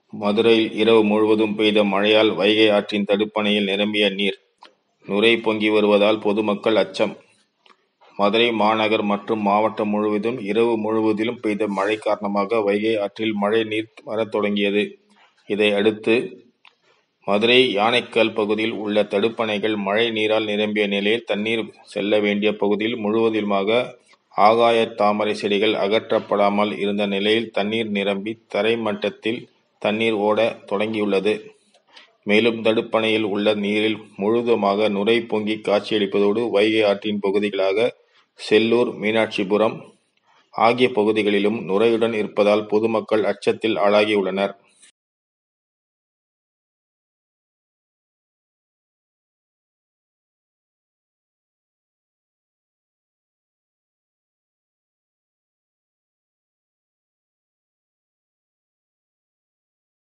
மதுரையில் இரவு முழுவதும் பெய்த மழையால் வைகை ஆற்றின் தடுப்பணையில் நிரம்பிய நீர் நுரை பொங்கி வருவதால் பொதுமக்கள் அச்சம் மதுரை மாநகர் மற்றும் மாவட்டம் முழுவதும் இரவு முழுவதிலும் பெய்த மழை காரணமாக வைகை ஆற்றில் மழை நீர் வரத் தொடங்கியது இதை அடுத்து மதுரை யானைக்கல் பகுதியில் உள்ள தடுப்பணைகள் மழை நீரால் நிரம்பிய நிலையில் தண்ணீர் செல்ல வேண்டிய பகுதியில் முழுவதுமாக ஆகாய தாமரை செடிகள் அகற்றப்படாமல் இருந்த நிலையில் தண்ணீர் நிரம்பி தரை மட்டத்தில் தண்ணீர் ஓட தொடங்கியுள்ளது மேலும் தடுப்பணையில் உள்ள நீரில் முழுவதுமாக நுரை பொங்கி காட்சியளிப்பதோடு வைகை ஆற்றின் பகுதிகளாக செல்லூர் மீனாட்சிபுரம் ஆகிய பகுதிகளிலும் நுரையுடன் இருப்பதால் பொதுமக்கள் அச்சத்தில் ஆளாகியுள்ளனர்